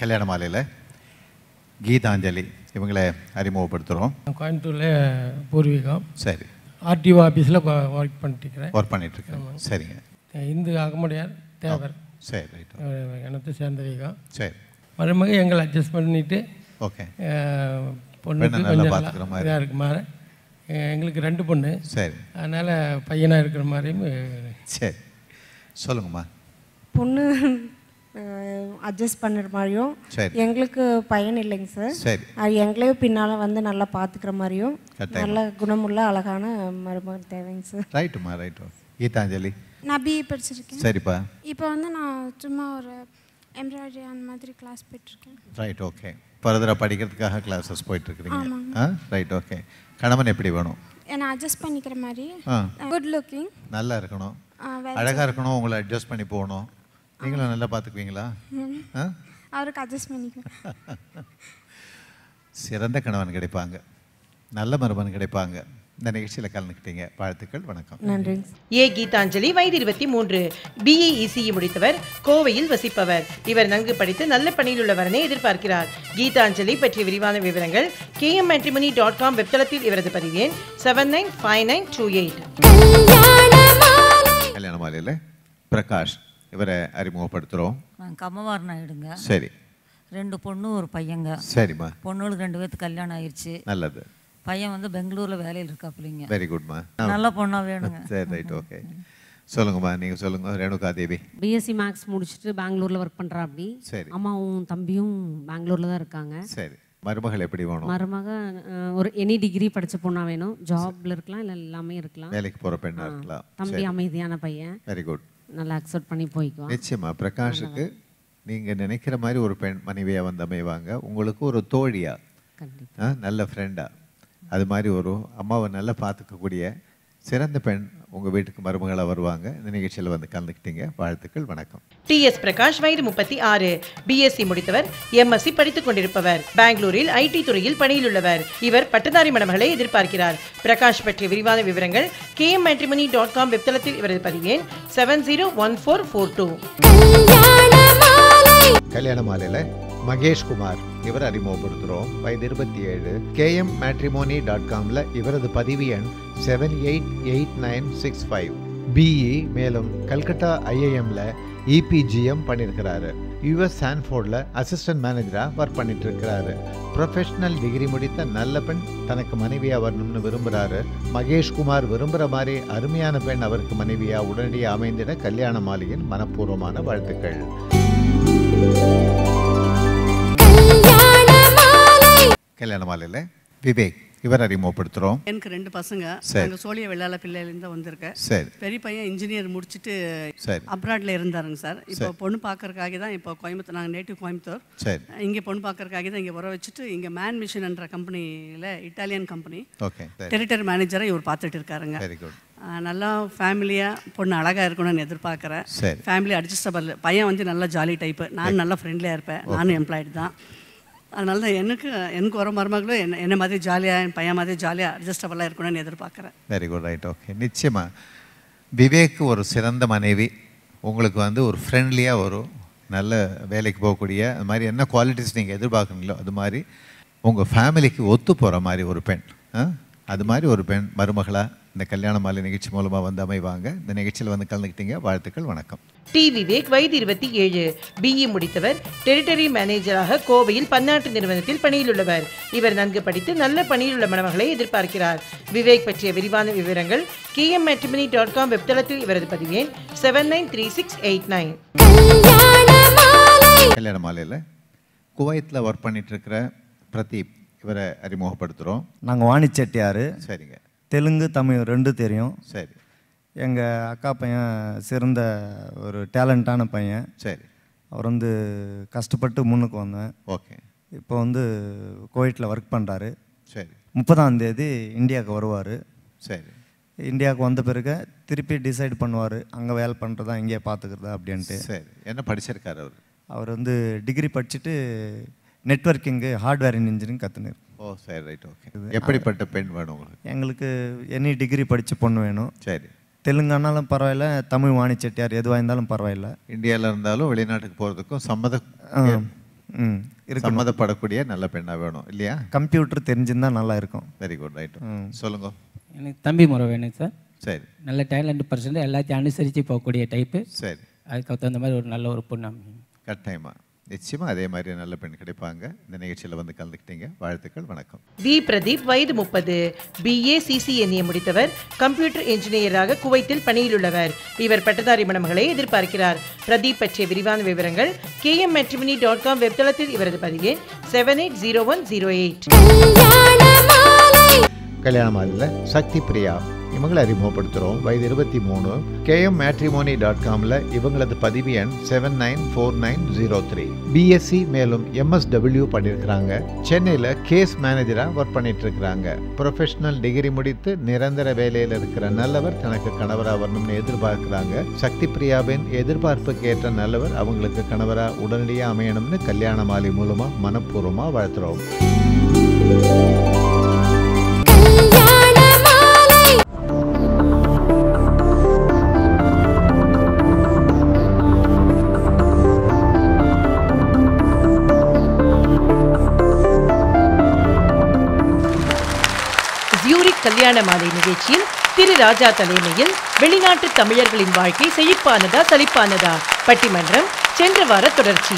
கல்யாண மாலையில் கீதாஞ்சலி இவங்களை அறிமுகப்படுத்துகிறோம் கோயம்புத்தூரில் பூர்வீகம் சரி ஆர்டிஓ ஆஃபீஸில் ஒர்க் பண்ணிட்டுருக்கிறேன் ஒர்க் பண்ணிட்டுருக்கேன் சரிங்க இந்து அகமுடையார் தேவர் சரி ரைட் அஹ் இனத்தை சேர்ந்தவீகம் சரி மருமக எங்களை அட்ஜஸ்ட் பண்ணிட்டு ஓகே அஹ், பொண்ணுக்கு பெண்ணை நல்லா கொஞ்சம் நல்லா பார்த்துக்கிற மாதிரி. இதாக இருக்கு மாதிரி அஹ் எங்களுக்கு ரெண்டு பொண்ணு சரி அதனால் பையனாக இருக்கிற மாதிரியும் அஹ், சரி சொல்லுங்கம்மா பொண்ணு அட்ஜஸ்ட் பண்ணுற மாதிரியும் சரி எங்களுக்கு பையன் இல்லைங்க சார் சரி அது எங்களையும் பின்னால் வந்து நல்லா பார்த்துக்கிற மாதிரியும் கட்டாயம். நல்ல குணமுள்ள அழகான மருமகன் தேவைங்க சார் ரைட்டுமா ரைட்டு கீதாஞ்சலி நான் பிஏ படிச்சிருக்கேன் சரிப்பா இப்போ வந்து நான் சும்மா ஒரு எம்ப்ராய்டரி அந்த மாதிரி கிளாஸ் போயிட்டுருக்கேன் ரைட் ஓகே ஃபர்தராக படிக்கிறதுக்காக கிளாஸஸ் போயிட்டுருக்குறீங்க ஆமாங்க. ஆ ரைட் ஓகே கணவன் எப்படி வேணும் என்னை அட்ஜஸ்ட் பண்ணிக்கிற மாதிரி ஆ குட் லுக்கிங் நல்லா இருக்கணும் வேற அழகாக இருக்கணும் உங்களை அட்ஜஸ்ட் பண்ணி போகணும் நீங்களும் நல்லா பார்த்துக்குவீங்களா ஆ அவருக்கு அட்ஜஸ்ட் பண்ணிக்குவேன் சிறந்த கணவன் கிடைப்பாங்க நல்ல மருமகன் கிடைப்பாங்க இந்த நிகழ்ச்சியில் கலந்துக்கிட்டீங்க வாழ்த்துக்கள் வணக்கம் நன்றிங்க சார் ஏ கீதாஞ்சலி வயது இருபத்தி மூன்று பிஇ இசிஇ முடித்தவர் கோவையில் வசிப்பவர் இவர் நன்கு படித்து நல்ல பணியில் உள்ள வரனை எதிர்பார்க்கிறார் கீதாஞ்சலி பற்றிய விரிவான விவரங்கள் கேஎம் மேட்ரிமனி டாட் காம் வெப்தளத்தில் இவரது பதிவு எண் seven nine five nine two eight கல்யாண மாலையில் பிரகாஷ் இவரை அறிமுகப்படுத்துகிறோம் நான் கம்மவார் நாயுடுங்க சரி ரெண்டு பொண்ணு ஒரு பையங்க சரிம்மா பொண்ணுகளுக்கு ரெண்டு பேர்த்துக்கு கல்யாணம் ஆயிடுச்சு நல்லது பையன் வந்து பெங்களூர்ல வேலையில் இருக்காப்புலிங்க வெரி குட்மா நல்ல பொண்ணா வேணுங்க சரி ரைட் ஓகே சொல்லுங்கம்மா நீங்கள் சொல்லுங்க ரேணுகா தேவி பிஎஸ்சி மேக்ஸ் முடிச்சுட்டு பெங்களூர்ல ஒர்க் பண்றா அப்படி சரி அம்மாவும் தம்பியும் பெங்களூர்ல தான் இருக்காங்க சரி மருமகள் எப்படி வேணும் மருமக அஹ், ஒரு எனி டிகிரி படிச்ச பொண்ணா வேணும் ஜாப்ல இருக்கலாம் இல்லை எல்லாமே இருக்கலாம் வேலைக்கு போகிற பெண்ணாக இருக்கலாம் தம்பி அமைதியான பையன் வெரி குட் நல்லா அக்செப்ட் பண்ணி போய்க்குவான் நிச்சயமா பிரகாஷுக்கு நீங்கள் நினைக்கிற மாதிரி ஒரு பெண் மனைவியாக வந்து அமைவாங்க உங்களுக்கு ஒரு தோழியா கண்டிப்பா ஆ, நல்ல ஃப்ரெண்டா அது மாதிரி ஒரு அம்மாவை நல்லா பார்த்துக்கக்கூடிய சிறந்த பெண் உங்கள் வீட்டுக்கு மருமகளாக வருவாங்க இந்த நிகழ்ச்சியில் வந்து கலந்துக்கிட்டீங்க வாழ்த்துக்கள் வணக்கம் டி எஸ் பிரகாஷ் வயது முப்பத்தி ஆறு பிஎஸ்சி முடித்தவர் எம்எஸ்சி படித்துக் கொண்டிருப்பவர் பெங்களூரில் ஐடி துறையில் பணியில் உள்ளவர் இவர் பட்டதாரி மணமகளை எதிர்பார்க்கிறார் பிரகாஷ் பற்றிய விரிவான விவரங்கள் கேஎம் மேட்ரிமனி டாட் காம் வெப்தளத்தில் இவரது பதிவு எண் seven zero one four four two கல்யாண மாலையில் மகேஷ் குமார் இவர் அறிமுகப்படுத்துகிறோம் வயது இருபத்தி ஏழு கேஎம் மேட்ரிமோனி டாட் காமில் இவரது பதிவு எண் seven eight eight nine six five BE மேலும் கல்கட்டா ஐஏஎம்ல இபிஜிஎம் பண்ணியிருக்கிறாரு யுஎஸ் சான்ஃபோர்டில் அசிஸ்டன்ட் மேனேஜராக ஒர்க் பண்ணிட்டு இருக்கிறாரு ப்ரொஃபஷனல் டிகிரி முடித்த நல்ல பெண் தனக்கு மனைவியாக வரணும்னு விரும்புகிறாரு மகேஷ் குமார் விரும்புகிற மாதிரி அருமையான பெண் அவருக்கு மனைவியாக உடனடியாக அமைந்திட கல்யாண மாலையின் மனப்பூர்வமான வாழ்த்துக்கள் கல்யாண மாலையில் விவேக் இவர் அறிமுகப்படுத்துகிறோம் எனக்கு ரெண்டு பசங்க சரி. நாங்கள் சோழிய வெள்ளாள பிள்ளையிலேருந்து வந்திருக்கேன் சரி பெரிய பையன் இன்ஜினியர் முடிச்சுட்டு சரி அப்ராட்ல இருந்தாருங்க சார் இப்போ பொண்ணு பார்க்கறதுக்காக தான் இப்போ கோயம்புத்தூர் நாங்கள் நேட்டிவ் கோயம்புத்தூர் சரி இங்கே பொண்ணு பார்க்கறதுக்காக தான் இங்கே வர வச்சுட்டு இங்கே மேன் மிஷின்ன்ற கம்பெனியில் இட்டாலியன் கம்பெனி ஓகே சரி டெரிட்டரி மேனேஜரை இவர் பார்த்துட்டு இருக்காருங்க வெரி குட் ஆஹ் நல்லா ஃபேமிலியாக பொண்ணு அழகாக இருக்கணும்னு எதிர்பார்க்குறேன் சரி ஃபேமிலி அட்ஜஸ்டபிள் பையன் வந்து நல்லா ஜாலி டைப்பு நான் நல்லா ஃப்ரெண்ட்லியாக இருப்பேன் நானும் எம்ப்ளாய்டு தான் அதனால தான் எனக்கு எனக்கு வர மருமகளும் என்ன என்ன மாதிரி ஜாலியாக என் பையன் மாதிரி ஜாலியாக அட்ஜஸ்டபிளாக இருக்கணும்னு எதிர்பார்க்குறேன் வெரி குட் ரைட் ஓகே நிச்சயமாக விவேக் ஒரு சிறந்த மனைவி உங்களுக்கு வந்து ஒரு ஃப்ரெண்ட்லியாக ஒரு நல்ல வேலைக்கு போகக்கூடிய அது மாதிரி என்ன குவாலிட்டிஸ் நீங்கள் எதிர்பார்க்குறீங்களோ அது மாதிரி உங்கள் ஃபேமிலிக்கு ஒத்து போகிற மாதிரி ஒரு பெண் ஆ? அது மாதிரி ஒரு பெண் மருமகளாக இந்த கல்யாண மாலை நிகழ்ச்சி மூலமாக வந்து அமைவாங்க இந்த நிகழ்ச்சியில் வந்து கலந்துக்கிட்டீங்க வாழ்த்துக்கள் வணக்கம் டி விவேக் வயது இருபத்தி ஏழு பிஇ முடித்தவர் டெரிட்டரி மேனேஜராக கோவையில் பன்னாட்டு நிறுவனத்தில் பணியில் உள்ளவர் இவர் நன்கு படித்து நல்ல பணியில் உள்ள மணமகளை எதிர்பார்க்கிறார் விவேக் பற்றிய விரிவான விவரங்கள் கேஎம் மேட்ரிமனி டாட் காம் வெப்தளத்தில் இவரது பதிவு எண் seven nine three six eight nine கல்யாண மாலையில் குவைத்தில் ஒர்க் பண்ணிட்டு இருக்கிற பிரதீப் இவரை அறிமுகப்படுத்துகிறோம் நாங்கள் வாணி செட்டியார் சரிங்க தெலுங்கு தமிழ் ரெண்டும் தெரியும் சரி எங்கள் அக்கா பையன் சிறந்த ஒரு டேலண்டான பையன் சரி அவர் வந்து கஷ்டப்பட்டு முன்னுக்கு வந்தேன் ஓகே இப்போ வந்து குவைட்டில் ஒர்க் பண்ணுறாரு சரி முப்பதாம் தேதி இந்தியாவுக்கு வருவார் சரி இந்தியாவுக்கு வந்த பிறகு திருப்பி டிசைட் பண்ணுவார் அங்கே வேலை பண்ணுறதா இங்கேயே பார்த்துக்கிறதா அப்படின்ட்டு சரி என்ன படிச்சிருக்காரு அவர் அவர் வந்து டிகிரி படிச்சுட்டு நெட்வொர்க்கிங்கு ஹார்ட்வேர் இன்ஜினியரிங் கற்றுனார் ஓ சரி ரைட் ஓகே எப்படிப்பட்ட பெண் வேணும் உங்களுக்கு எங்களுக்கு எனி டிகிரி படித்த பொண்ணு வேணும் சரி தெலுங்கானாலும் பரவாயில்ல தமிழ் வாணி செட்டியார் எதுவாக இருந்தாலும் பரவாயில்ல இந்தியாவில் இருந்தாலும் வெளிநாட்டுக்கு போகிறதுக்கும் சம்மதம் ஆ, ம் இருக்கணும் சம்மதப்படக்கூடிய நல்ல பெண்ணா வேணும் இல்லையா கம்ப்யூட்டர் தெரிஞ்சிருந்தா நல்லா இருக்கும் வெரி குட் ரைட் சொல்லுங்க எனக்கு தம்பி முறை வேணும் சார் சரி நல்ல டேலண்ட் பர்சன்ட் எல்லாத்தையும் அனுசரித்து போகக்கூடிய டைப்பு சரி அதுக்கு தகுந்த மாதிரி ஒரு நல்ல ஒரு பொண்ணு அமையும். கட்டாயமா நிச்சயமா அதே மாதிரி நல்ல பெண் கிடைப்பாங்க இந்த நிகழ்ச்சியில் வந்து கலந்துக்கிட்டீங்க வாழ்த்துக்கள் வணக்கம் வி பிரதீப் வயது முப்பது பிஏ சிசிஎன்ஏ முடித்தவர் கம்ப்யூட்டர் என்ஜினியராக குவைத்தில் பணியிலுள்ளவர் இவர் பட்டதாரி மணமகளை எதிர்பார்க்கிறார் பிரதீப் பற்றிய விரிவான விவரங்கள் கேஎம் மெட்ரிமினி டாட் காம் வெப்தளத்தில் இவரது பதிவு seven eight zero one zero eight கல்யாண மாதிரில சக்தி பிரியா இவங்களை அறிமுகப்படுத்துகிறோம் வயது இருபத்தி மூணு கேஎம் மேட்ரிமோனி டாட் காமில் இவங்களது பதிவு எண் seven nine four nine zero three BSc மேலும் எம்எஸ்டபிள்யூ பண்ணியிருக்கிறாங்க சென்னையில் கேஸ் மேனேஜராக ஒர்க் பண்ணிட்டு இருக்கிறாங்க ப்ரொஃபஷனல் டிகிரி முடித்து நிரந்தர வேலையில் இருக்கிற நல்லவர் தனக்கு கணவராக வரணும்னு எதிர்பார்க்குறாங்க சக்தி பிரியாவின் எதிர்பார்ப்புக்கு ஏற்ற நல்லவர் அவங்களுக்கு கணவராக உடனடியாக அமையணும்னு கல்யாண மாலை மூலமாக மனப்பூர்வமாக வாழ்த்துறோம் ஜியூரிக் கல்யாண மாலை நிகழ்ச்சியில் திரு ராஜா தலைமையில் வெளிநாட்டு தமிழர்களின் வாழ்க்கை செழிப்பானதா சலிப்பானதா பட்டிமன்றம் சென்ற வார தொடர்ச்சி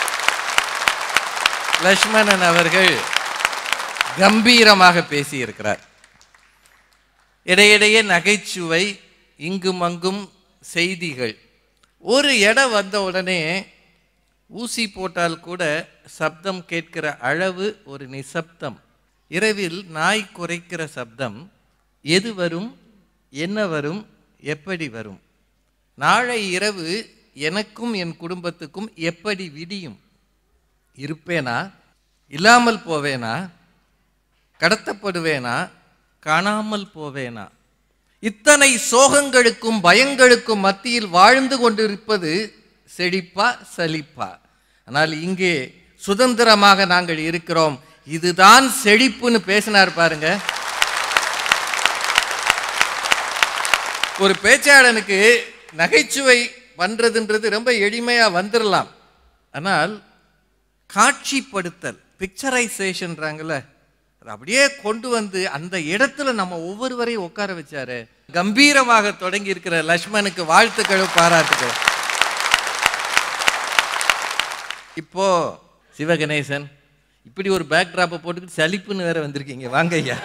லக்ஷ்மணன் அவர்கள் கம்பீரமாக பேசியிருக்கிறார் இடையிடையே நகைச்சுவை இங்கும் அங்கும் செய்திகள் ஒரு இடம் வந்த உடனே ஊசி போட்டால் கூட சப்தம் கேட்கிற அளவு ஒரு நிசப்தம் இரவில் நாய் குறைக்கிற சப்தம் எது வரும் என்ன வரும் எப்படி வரும் நாளை இரவு எனக்கும் என் குடும்பத்துக்கும் எப்படி விடியும் இருப்பேனா இல்லாமல் போவேனா கடத்தப்படுவேனா காணாமல் போவேனா இத்தனை சோகங்களுக்கும் பயங்களுக்கும் மத்தியில் வாழ்ந்து கொண்டிருப்பது செழிப்பா சலிப்பா ஆனால் இங்கே சுதந்திரமாக நாங்கள் இருக்கிறோம் இதுதான் செழிப்புன்னு பேசினார் பாருங்க ஒரு பேச்சாளனுக்கு நகைச்சுவை பண்றதுன்றது ரொம்ப எளிமையா வந்துடலாம் ஆனால் காட்சிப்படுத்தல் பிக்சரைசேஷன்றாங்கல்ல அதை அப்படியே கொண்டு வந்து அந்த இடத்துல நம்ம ஒவ்வொருவரையும் உட்கார வச்சாரு கம்பீரமாக தொடங்கி இருக்கிற லக்ஷ்மணுக்கு வாழ்த்துக்களும் பாராட்டுகள் இப்போ சிவகணேசன் இப்படி ஒரு பேக் ட்ராப்பை போட்டுக்கிட்டு சலிப்புன்னு வேற வந்திருக்கீங்க வாங்க ஐயா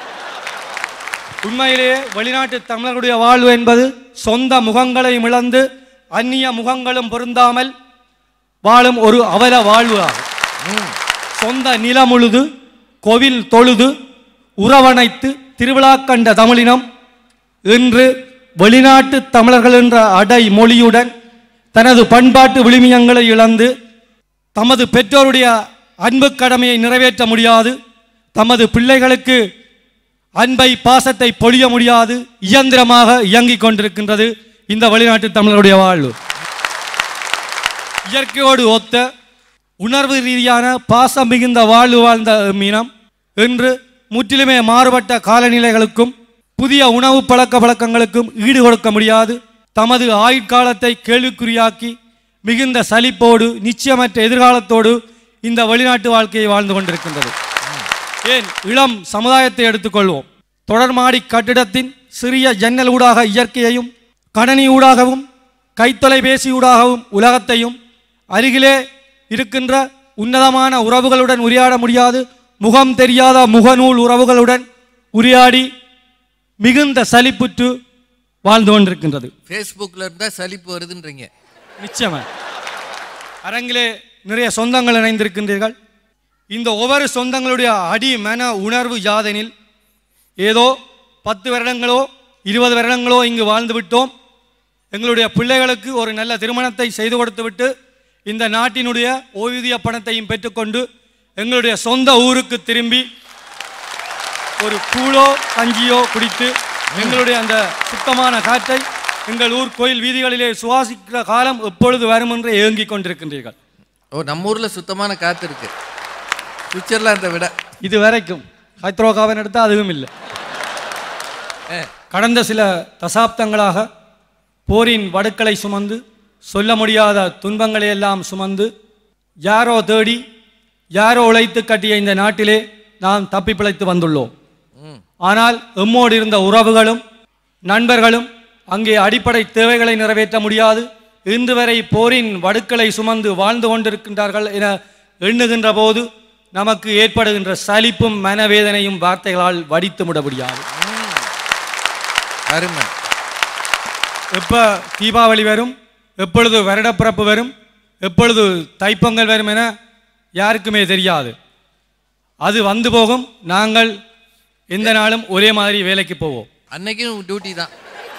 உண்மையிலேயே வெளிநாட்டு தமிழர்களுடைய வாழ்வு என்பது சொந்த முகங்களையும் இழந்து அந்நிய முகங்களும் பொருந்தாமல் வாழும் ஒரு அவல வாழ்வு ஆகும் சொந்த நிலம் உழுது கோவில் தொழுது உறவணைத்து திருவிழா கண்ட தமிழினம் இன்று வெளிநாட்டு தமிழர்கள் என்ற அடை மொழியுடன் தனது பண்பாட்டு விழுமியங்களை இழந்து தமது பெற்றோருடைய அன்பு கடமையை நிறைவேற்ற முடியாது தமது பிள்ளைகளுக்கு அன்பை பாசத்தை பொழிய முடியாது இயந்திரமாக இயங்கிக் கொண்டிருக்கின்றது இந்த வெளிநாட்டு தமிழருடைய வாழ்வு இயற்கையோடு ஒத்த உணர்வு ரீதியான பாசம் மிகுந்த வாழ்வு வாழ்ந்த மீனம் இன்று முற்றிலுமே மாறுபட்ட காலநிலைகளுக்கும் புதிய உணவு பழக்க வழக்கங்களுக்கும் ஈடு கொடுக்க முடியாது தமது ஆயுட்காலத்தை கேள்விக்குறியாக்கி மிகுந்த சலிப்போடு நிச்சயமற்ற எதிர்காலத்தோடு இந்த வெளிநாட்டு வாழ்க்கையை வாழ்ந்து கொண்டிருக்கின்றது ஏன் இளம் சமுதாயத்தை எடுத்துக்கொள்வோம் தொடர்மாடி கட்டிடத்தின் சிறிய ஜன்னல் ஊடாக இயற்கையையும் கணனி ஊடாகவும் கைத்தொலைபேசி ஊடாகவும் உலகத்தையும் அருகிலே இருக்கின்ற உன்னதமான உறவுகளுடன் உரையாட முடியாது முகம் தெரியாத முகநூல் உறவுகளுடன் உரையாடி மிகுந்த சலிப்புற்று வாழ்ந்து கொண்டிருக்கின்றது ஃபேஸ்புக்கில் இருந்தால் சலிப்பு வருதுன்றீங்க நிச்சயமா அரங்கிலே நிறைய சொந்தங்கள் இணைந்திருக்கின்றீர்கள் இந்த ஒவ்வொரு சொந்தங்களுடைய அடி மன உணர்வு யாதெனில் ஏதோ பத்து வருடங்களோ இருபது வருடங்களோ இங்கு வாழ்ந்து விட்டோம் எங்களுடைய பிள்ளைகளுக்கு ஒரு நல்ல திருமணத்தை செய்து கொடுத்துவிட்டு இந்த நாட்டினுடைய ஓய்வூதிய பணத்தையும் பெற்றுக்கொண்டு எங்களுடைய சொந்த ஊருக்கு திரும்பி ஒரு கூழோ கஞ்சியோ குடித்து எங்களுடைய அந்த சுத்தமான காற்றை எங்கள் ஊர் கோயில் வீதிகளிலே சுவாசிக்கிற காலம் எப்பொழுது வரும் என்று ஏங்கிக் கொண்டிருக்கின்றீர்கள் ஓ நம்ம ஊரில் சுத்தமான காற்று இருக்கு சுவிட்சர்லாந்தை விட இது வரைக்கும் ஹைத்ரோகாவன் எடுத்தால் அதுவும் இல்லை கடந்த சில தசாப்தங்களாக போரின் வடுக்களை சுமந்து சொல்ல முடியாத துன்பங்களை எல்லாம் சுமந்து யாரோ தேடி யாரோ உழைத்து கட்டிய இந்த நாட்டிலே நாம் தப்பி பிழைத்து வந்துள்ளோம் ஆனால் எம்மோடு இருந்த உறவுகளும் நண்பர்களும் அங்கே அடிப்படை தேவைகளை நிறைவேற்ற முடியாது இன்று வரை போரின் வடுக்களை சுமந்து வாழ்ந்து கொண்டிருக்கின்றார்கள் என எண்ணுகின்ற போது நமக்கு ஏற்படுகின்ற சலிப்பும் மனவேதனையும் வார்த்தைகளால் வடித்து விட முடியாது அருமை எப்போ தீபாவளி வரும் எப்பொழுது வருடப்பிறப்பு வரும் எப்பொழுது தைப்பொங்கல் வரும் என யாருக்குமே தெரியாது அது வந்து போகும் நாங்கள் எந்த நாளும் ஒரே மாதிரி வேலைக்கு போவோம் அன்னைக்கும் டியூட்டி தான்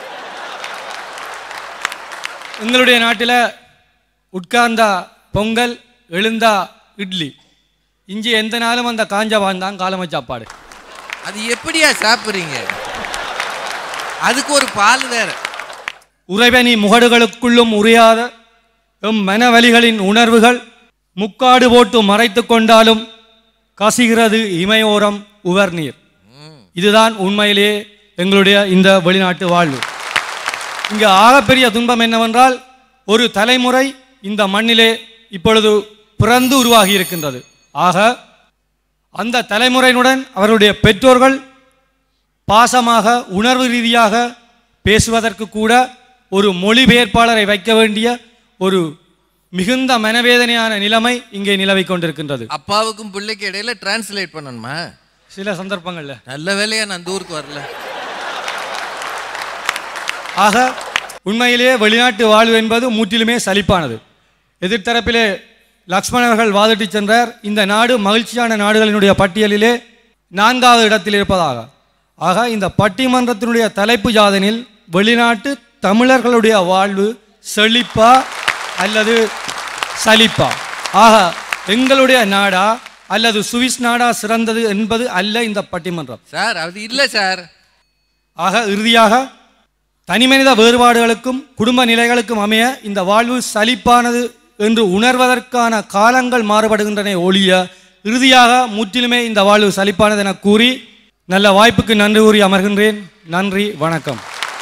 எங்களுடைய நாட்டில் உட்கார்ந்தா பொங்கல் எழுந்தா இட்லி இஞ்சி எந்த நாளும் அந்த காஞ்ச வாழ்ந்தான் காலமை சாப்பாடு அது எப்படியா சாப்பிட்றீங்க அதுக்கு ஒரு பால் வேற உறைவனி முகடுகளுக்குள்ளும் உரியாத எம் மனவலிகளின் உணர்வுகள் முக்காடு போட்டு மறைத்து கொண்டாலும் கசிகிறது இமையோரம் உவர் நீர் இதுதான் உண்மையிலேயே எங்களுடைய இந்த வெளிநாட்டு வாழ்வு இங்கே ஆகப்பெரிய துன்பம் என்னவென்றால் ஒரு தலைமுறை இந்த மண்ணிலே இப்பொழுது பிறந்து உருவாகி இருக்கின்றது ஆக அந்த தலைமுறையினுடன் அவர்களுடைய பெற்றோர்கள் பாசமாக உணர்வு ரீதியாக பேசுவதற்கு கூட ஒரு மொழிபெயர்ப்பாளரை வைக்க வேண்டிய ஒரு மிகுந்த மனவேதனையான நிலைமை இங்கே நிலவிக் கொண்டிருக்கின்றது அப்பாவுக்கும் பிள்ளைக்கு இடையில டிரான்ஸ்லேட் பண்ணணுமா சில சந்தர்ப்பங்கள்ல நல்ல வேலையா நான் இந்த ஊருக்கு வரல ஆக உண்மையிலேயே வெளிநாட்டு வாழ்வு என்பது முற்றிலுமே சலிப்பானது எதிர்த்தரப்பிலே லக்ஷ்மண் அவர்கள் வாதிட்டு சென்றார் இந்த நாடு மகிழ்ச்சியான நாடுகளினுடைய பட்டியலிலே நான்காவது இடத்தில் இருப்பதாக ஆக இந்த பட்டிமன்றத்தினுடைய தலைப்பு ஜாதனில் வெளிநாட்டு தமிழர்களுடைய வாழ்வு செழிப்பா அல்லது சலிப்பா ஆக எங்களுடைய நாடா அல்லது சுவிஸ் நாடா சிறந்தது என்பது அல்ல இந்த பட்டிமன்றம் சார் அது இல்ல சார் ஆக இறுதியாக தனிமனித வேறுபாடுகளுக்கும் குடும்ப நிலைகளுக்கும் அமைய இந்த வாழ்வு சலிப்பானது என்று உணர்வதற்கான காலங்கள் மாறுபடுகின்றன ஒழிய இறுதியாக முற்றிலுமே இந்த வாழ்வு சலிப்பானது என கூறி நல்ல வாய்ப்புக்கு நன்றி கூறி அமர்கின்றேன் நன்றி வணக்கம்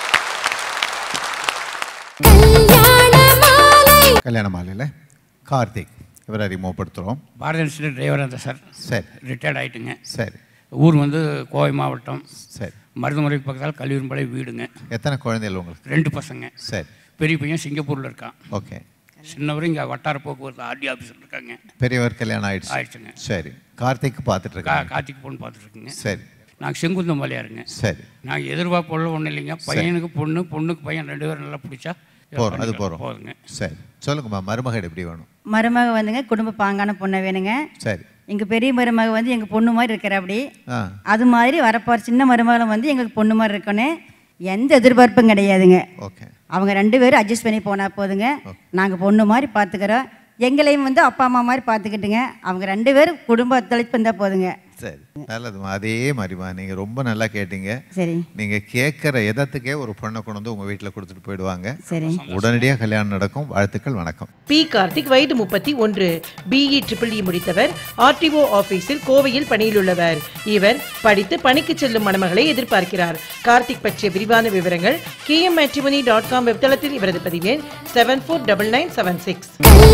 கல்யாண மாலையில் கார்த்திக் இவரை அறிமுகப்படுத்துகிறோம் பாரதிய ஸ்டேட் டிரைவர் அந்த சார் சரி ரிட்டையர்ட் ஆகிட்டுங்க சரி ஊர் வந்து கோவை மாவட்டம் சரி மருதமுறைக்கு பக்கத்தால் கல்லூரிப்படை வீடுங்க எத்தனை குழந்தைகள் உங்களுக்கு ரெண்டு பசங்க சரி பெரிய பையன் சிங்கப்பூரில் இருக்கான் ஓகே சின்னவரும் இங்கே வட்டார போக்குவரத்து ஆர்டி ஆஃபீஸில் இருக்காங்க பெரியவர் கல்யாணம் ஆயிடுச்சு ஆயிடுச்சுங்க. சரி கார்த்திக் பார்த்துட்டு கா இருக்காங்க கார்த்திக் பொண்ணு பார்த்துருக்குங்க சரி நாங்கள் செங்குந்தம் மலையாருங்க சரி நாங்கள் எதிர்பார்ப்புள்ள ஒன்றும் இல்லைங்க பையனுக்கு பொண்ணு பொண்ணுக்கு பையன் ரெண்டு பேரும் நல்லா பிடிச்சா போகிறோம் அது போகிறோம் போதுங்க சரி சொல்லுங்கம்மா மருமகள் எப்படி வேணும் மருமக வந்துங்க குடும்ப பாங்கான பொண்ணை வேணுங்க சரி எங்கள் பெரிய மருமக வந்து எங்கள் பொண்ணு மாதிரி இருக்கிற அப்படி ஆ அது மாதிரி வரப்போகிற சின்ன மருமகளும் வந்து எங்களுக்கு பொண்ணு மாதிரி இருக்கணும் எந்த எதிர்பார்ப்பும் கிடையாதுங்க ஓகே அவங்க ரெண்டு பேரும் அட்ஜஸ்ட் பண்ணி போனால் போதுங்க நாங்கள் பொண்ணு மாதிரி பார்த்துக்கிறோம் எங்களையும் வந்து அப்பா அம்மா மாதிரி பார்த்துக்கிட்டுங்க அவங்க ரெண்டு பேரும் குடும்ப ஒத்துழைப்பு இருந்தால் போதுங்க சரி நல்லதும்மா அதே மாதிரிம்மா நீங்கள் ரொம்ப நல்லா கேட்டீங்க சரி நீங்கள் கேட்குற எதத்துக்கே ஒரு பொண்ணை கொண்டு வந்து உங்கள் வீட்டில் கொடுத்துட்டு போயிடுவாங்க சரி உடனடியாக கல்யாணம் நடக்கும் வாழ்த்துக்கள் வணக்கம் பி கார்த்திக் வயது முப்பத்தி ஒன்று பிஇ ட்ரிபிள் இ முடித்தவர் ஆர்டிஓ ஆபீஸில் கோவையில் பணியில் உள்ளவர் இவர் படித்து பணிக்கு செல்லும் மணமகளை எதிர்பார்க்கிறார் கார்த்திக் பற்றிய விரிவான விவரங்கள் கேஎம் மேட்ரிமனி டாட் காம் வெப்தளத்தில் இவரது பதிவு எண் seven four double nine seven six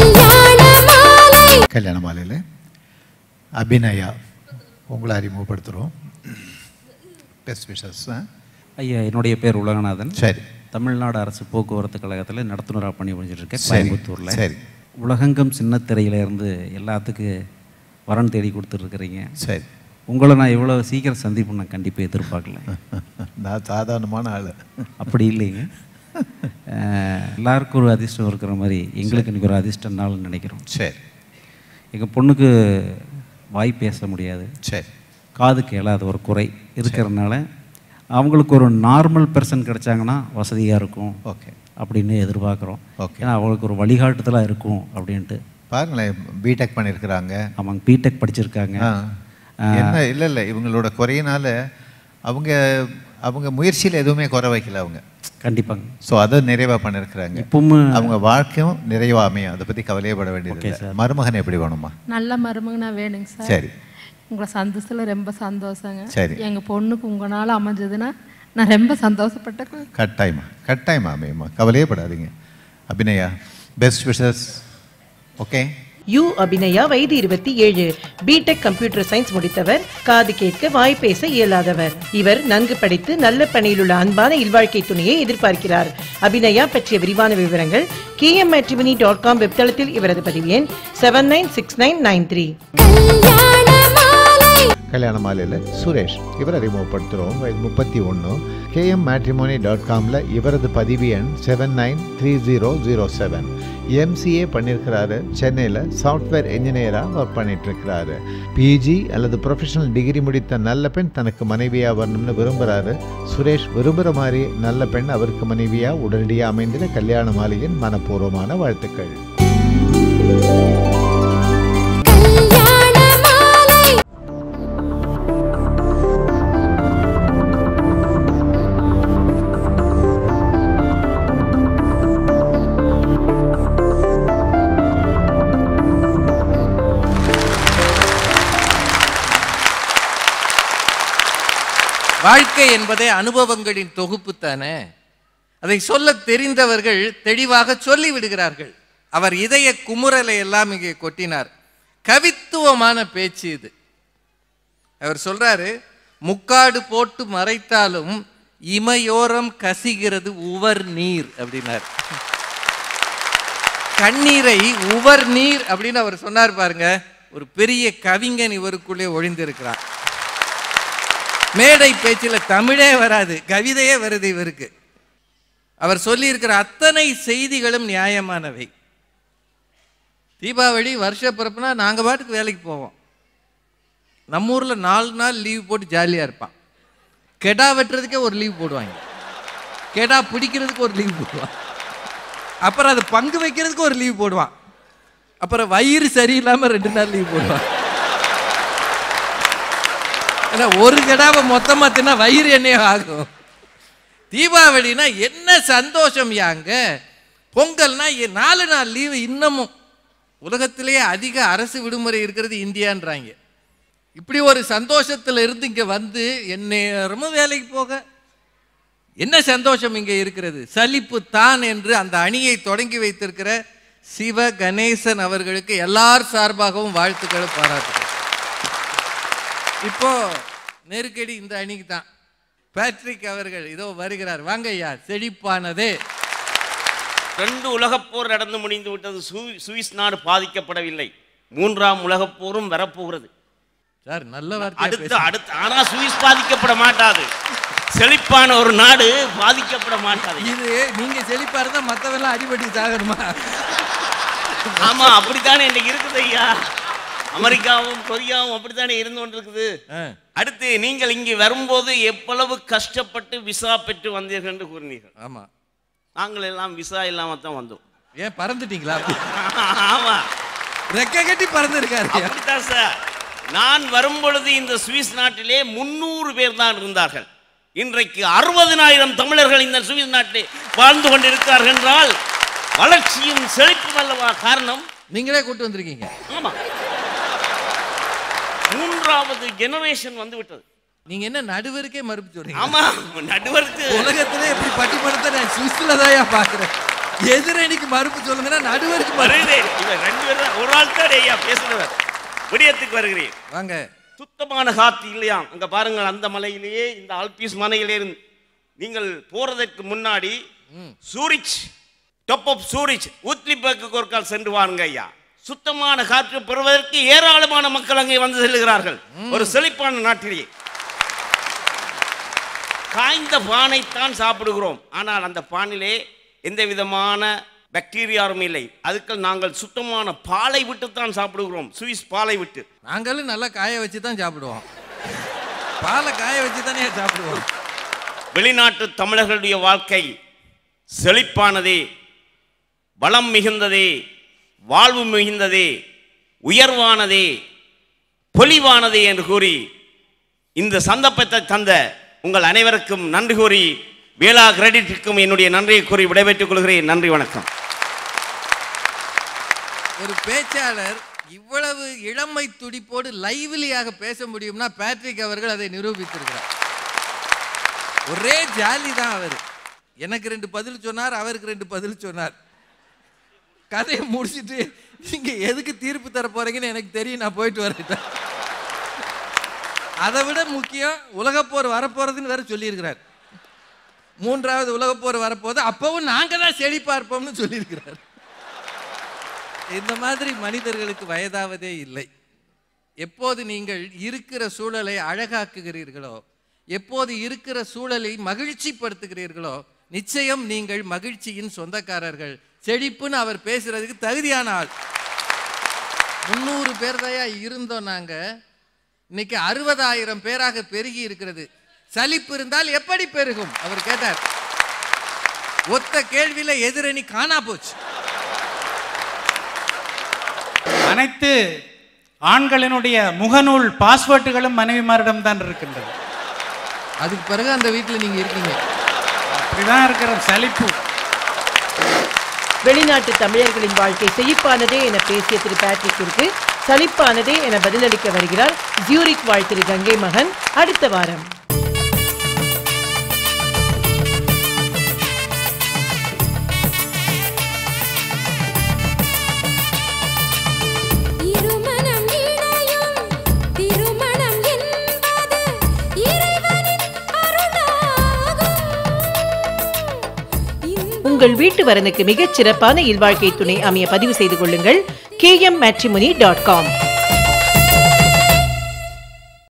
கல்யாண மாலையில் அபிநயா உங்களை அறிமுகப்படுத்துகிறோம் பெஸ்ட் விஷஸ் ஐயா என்னுடைய பேர் உலகநாதன் சரி தமிழ்நாடு அரசு போக்குவரத்து கழகத்தில் நடத்துனராக பணி புரிஞ்சிட்டு இருக்கேன் சரி, கோயம்புத்தூரில் சரி. உலகங்கம் சின்னத்திரையில இருந்து எல்லாத்துக்கு வரன் தேடி கொடுத்துருக்குறீங்க சரி உங்களை நான் இவ்வளோ சீக்கிரம் சந்திப்பு நான் கண்டிப்பாக எதிர்பார்க்கல நான் சாதாரணமான ஆள் அப்படி இல்லைங்க அஹ், எல்லாருக்கும் ஒரு அதிர்ஷ்டம் இருக்கிற மாதிரி எங்களுக்கு இன்னைக்கு ஒரு அதிர்ஷ்ட நாள்னு நினைக்கிறோம் சரி எங்கள் பொண்ணுக்கு வாய் பேச முடியாது சரி காது கேளாத ஒரு குறை இருக்கிறதுனால அவங்களுக்கு ஒரு நார்மல் பர்சன் கிடைச்சாங்கன்னா வசதியாக இருக்கும் ஓகே அப்படின்னு எதிர்பார்க்குறோம் ஓகே. ஏன்னா அவங்களுக்கு ஒரு வழிகாட்டுதலாக இருக்கும் அப்படின்ட்டு பாருங்களேன் பிடெக் பண்ணியிருக்கிறாங்க ஆமாங்க பிடெக் படிச்சிருக்காங்க ஆ. என்ன இல்லை இல்லை இவங்களோட குறையினால அவங்க அவங்க முயற்சியில் எதுவுமே குறை வைக்கல அவங்க கண்டிப்பாங்க ஸோ அதை நிறைவாக பண்ணியிருக்கிறாங்க இப்பவும் அவங்க வாழ்க்கையும் நிறைவா அமையும் அதை பற்றி கவலையப்பட வேண்டியது இல்லை மருமகன் எப்படி வேணுமா நல்ல மருமகனா வேணுங்க சார் சரி உங்களை சந்தோஷத்தில் ரொம்ப சந்தோஷங்க சரி. எங்கள் பொண்ணுக்கு உங்களால் அமைஞ்சதுன்னா நான் ரொம்ப சந்தோஷப்பட்டேன் கட்டாயமா கட்டாயமா அமையுமா கவலையே படாதீங்க Abhinaya best wishes okay you Abhinaya வயது இருபத்தி ஏழு பிடெக் கம்ப்யூட்டர் சயின்ஸ் முடித்தவர் காது கேட்க வாய் பேச இயலாதவர் இவர் நன்கு படித்து நல்ல பணியில் உள்ள அன்பான இல்வாழ்க்கை துணையை எதிர்பார்க்கிறார் அபிநயா பற்றிய விரிவான விவரங்கள் கேஎம் டாட் காம் வெப்தளத்தில் இவரது பதிவு எண் seven nine six nine nine three கல்யாண மாலையில் சுரேஷ் இவரை அறிமுகப்படுத்துகிறோம் வயது முப்பத்தி ஒன்று கேஎம் மேட்ரிமோனி டாட் காமில் இவரது பதிவு எண் seven nine three zero zero seven MCA பண்ணியிருக்கிறாரு சென்னையில் சாஃப்ட்வேர் இன்ஜினியராக ஒர்க் பண்ணிகிட்ருக்கிறாரு பிஜி அல்லது ப்ரொஃபஷனல் டிகிரி முடித்த நல்ல பெண் தனக்கு மனைவியாக வரணும்னு விரும்புகிறாரு சுரேஷ் விரும்புகிற மாதிரி நல்ல பெண் அவருக்கு மனைவியாக உடனடியாக அமைந்திட கல்யாண மாலையின் மனப்பூர்வமான வாழ்த்துக்கள் வாழ்க்கை என்பதே அனுபவங்களின் தொகுப்பு தானே அதை சொல்ல தெரிந்தவர்கள் தெளிவாக சொல்லி விடுகிறார்கள் அவர் இதய குமுறலை எல்லாம் இங்கே கொட்டினார் கவித்துவமான பேச்சு இது அவர் சொல்றாரு முக்காடு போட்டு மறைத்தாலும் இமையோரம் கசிகிறது உவர் நீர் அப்படின்னார் கண்ணீரை உவர் நீர் அப்படின்னு அவர் சொன்னார் பாருங்க ஒரு பெரிய கவிஞன் இவருக்குள்ளே ஒழிந்திருக்கிறார் மேடை பேச்சில் தமிழே வராது கவிதையே வருது இவருக்கு அவர் சொல்லியிருக்கிற அத்தனை செய்திகளும் நியாயமானவை தீபாவளி வருஷ பிறப்புனா நாங்கள் பாட்டுக்கு வேலைக்கு போவோம் நம்ம ஊரில் நாலு நாள் லீவ் போட்டு ஜாலியாக இருப்பான் கெடா வெட்டுறதுக்கே ஒரு லீவ் போடுவாங்க கெடா பிடிக்கிறதுக்கு ஒரு லீவ் போடுவான் அப்புறம் அதை பங்கு வைக்கிறதுக்கு ஒரு லீவ் போடுவான் அப்புறம் வயிறு சரியில்லாமல் ரெண்டு நாள் லீவ் போடுவான் ஏன்னா ஒரு கெடாவை மொத்தமாக தின்னா வயிறு எண்ணெயும் ஆகும் தீபாவளினா என்ன சந்தோஷம் யாங்க பொங்கல்னா எ- நாலு நாள் லீவு இன்னமும் உலகத்திலேயே அதிக அரசு விடுமுறை இருக்கிறது இந்தியான்றாங்க இப்படி ஒரு சந்தோஷத்தில் இருந்து இங்கே வந்து எந்நேரமும் வேலைக்கு போக என்ன சந்தோஷம் இங்கே இருக்கிறது சலிப்பு தான் என்று அந்த அணியை தொடங்கி வைத்திருக்கிற சிவ கணேசன் அவர்களுக்கு எல்லார் சார்பாகவும் வாழ்த்துக்களை பாராட்டுகள் இப்போ நெருக்கடி இந்த அணிக்கு தான் பேட்ரிக் அவர்கள் இதோ வருகிறார் வாங்க ஐயா செழிப்பானதே ரெண்டு உலகப் போர் நடந்து முடிந்து விட்டது சு- சுவிஸ் நாடு பாதிக்கப்படவில்லை மூன்றாம் உலகப் போரும் வரப்போகிறது சார் நல்ல வார்த்தை அடுத்து அடுத்து ஆனா சுவிஸ் பாதிக்கப்பட மாட்டாது செழிப்பான ஒரு நாடு பாதிக்கப்பட மாட்டாது இது நீங்க செழிப்பா இருந்தா மத்தவெல்லாம் அடிபட்டு சாகணுமா ஆமா அப்படித்தானே இன்னைக்கு இருக்குது ஐயா அமெரிக்காவும் கொரியாவும் அப்படித்தானே இருந்து கொண்டிருக்குது அடுத்து நீங்கள் இங்கு வரும்போது எவ்வளவு கஷ்டப்பட்டு விசா பெற்று வந்தீர்கள் என்று கூறினீர்கள் ஆமா நாங்கள் எல்லாம் விசா இல்லாம தான் வந்தோம் ஏன் பறந்துட்டீங்களா ஆமா ரெக்க கட்டி பறந்துருக்காரு அப்படித்தான் சார் நான் வரும்பொழுது இந்த சுவிஸ் நாட்டிலே முன்னூறு பேர் தான் இருந்தார்கள் இன்றைக்கு அறுபதினாயிரம் தமிழர்கள் இந்த சுவிஸ் நாட்டிலே வாழ்ந்து கொண்டிருக்கிறார்கள் என்றால் வளர்ச்சியும் செழிப்பும் அல்லவா காரணம் நீங்களே கூட்டு வந்திருக்கீங்க ஆமா மூன்றாவது ஜெனரேஷன் வந்து விட்டது நீங்க என்ன நடுவருக்கே மறுப்பு சொல்றீங்க ஆமா நடுவருக்கு உலகத்திலே இப்படி பட்டிமன்றத்தை நான் சுவிஸ்ல தான் பாக்குறேன் எதிரணிக்கு மறுப்பு சொல்லுங்கன்னா நடுவருக்கு வருதே மறுப்பு இவர் ரெண்டு பேரும் தான். ஒரு ஆள் தான் ஐயா பேசுறவர் விடயத்துக்கு வருகிறேன் வாங்க சுத்தமான காத்து இல்லையா அங்க பாருங்கள் அந்த மலையிலேயே இந்த ஆல்பீஸ் மலையிலே இருந்து நீங்கள் போறதற்கு முன்னாடி சூரிச் டாப் ஆஃப் சூரிச் ஊத்லிபேக்கு ஒரு கால் சென்று வாருங்க ஐயா சுத்தமான காற்று பெறுவதற்கு ஏராளமான மக்கள் அங்கே வந்து செல்லுகிறார்கள் ஒரு செழிப்பான நாட்டிலேயே காய்ந்த பானைத்தான் சாப்பிடுகிறோம் ஆனால் அந்த பானிலே எந்த விதமான பாக்டீரியாவும் இல்லை அதுக்கு நாங்கள் சுத்தமான பாலை விட்டு தான் சாப்பிடுகிறோம் சுவிஸ் பாலை விட்டு நாங்களும் நல்லா காய வச்சு தான் சாப்பிடுவோம் பாலை காய வச்சு தானே சாப்பிடுவோம் வெளிநாட்டு தமிழர்களுடைய வாழ்க்கை செழிப்பானதே வளம் மிகுந்ததே வாழ்வு மிகுந்ததே உயர்வானதே பொலிவானதே என்று கூறி இந்த சந்தர்ப்பத்தை தந்த உங்கள் அனைவருக்கும் நன்றி கூறி வேளா கிரெடிட்டுக்கும் என்னுடைய நன்றியை கூறி விடைபெற்றுக் கொள்கிறேன் நன்றி வணக்கம் ஒரு பேச்சாளர் இவ்வளவு இளமை துடிப்போடு லைவ்லியாக பேச முடியும்னா பேட்ரிக் அவர்கள் அதை நிரூபித்திருக்கிறார் ஒரே ஜாலி தான் அவர் எனக்கு ரெண்டு பதில் சொன்னார் அவருக்கு ரெண்டு பதில் சொன்னார் கதையை முடிச்சிட்டு நீங்க எதுக்கு தீர்ப்பு தர போறீங்கன்னு எனக்கு தெரியும் நான் போயிட்டு வரேன் அதை விட முக்கியம் உலகப்போர் வரப்போறதுன்னு வேற சொல்லியிருக்கிறார் மூன்றாவது உலகப்போர் வரப்போது அப்பவும் நாங்க தான் செழிப்பா இருப்போம்னு சொல்லியிருக்கிறார் இந்த மாதிரி மனிதர்களுக்கு வயதாவதே இல்லை எப்போது நீங்கள் இருக்கிற சூழலை அழகாக்குகிறீர்களோ எப்போது இருக்கிற சூழலை மகிழ்ச்சிப்படுத்துகிறீர்களோ நிச்சயம் நீங்கள் மகிழ்ச்சியின் சொந்தக்காரர்கள் செழிப்புன்னு அவர் பேசுறதுக்கு தகுதியான ஆள் முந்நூறு பேர் தயா இருந்தோம் நாங்க இன்னைக்கு அறுபதாயிரம் பேராக பெருகி இருக்கிறது சலிப்பு இருந்தால் எப்படி பெருகும் அவர் கேட்டார் ஒத்த கேள்வியில எதிரணி காணா போச்சு அனைத்து ஆண்களினுடைய முகநூல் பாஸ்வேர்டுகளும் மனைவிமாரிடம் தான் இருக்கின்றது அதுக்கு பிறகு அந்த வீட்டில் நீங்க இருக்கீங்க அப்படிதான் இருக்கிற சலிப்பு வெளிநாட்டு தமிழர்களின் வாழ்க்கை செழிப்பானதே என பேசிய திரு பேட்ரிக்கிற்கு சலிப்பானதே என பதிலளிக்க வருகிறார் ஜியூரிக் வாழ் திரு கங்கை மகன் அடுத்த வாரம் இருமனம் இணையும் திருமணம் என்பது இறைவனின் அருளாகும் உங்கள் வீட்டு வரனுக்கு மிகச் சிறப்பான இல்வாழ்க்கை துணை அமைய பதிவு செய்து கொள்ளுங்கள் கேஎம் மேட்ரிமோனி டாட் காம்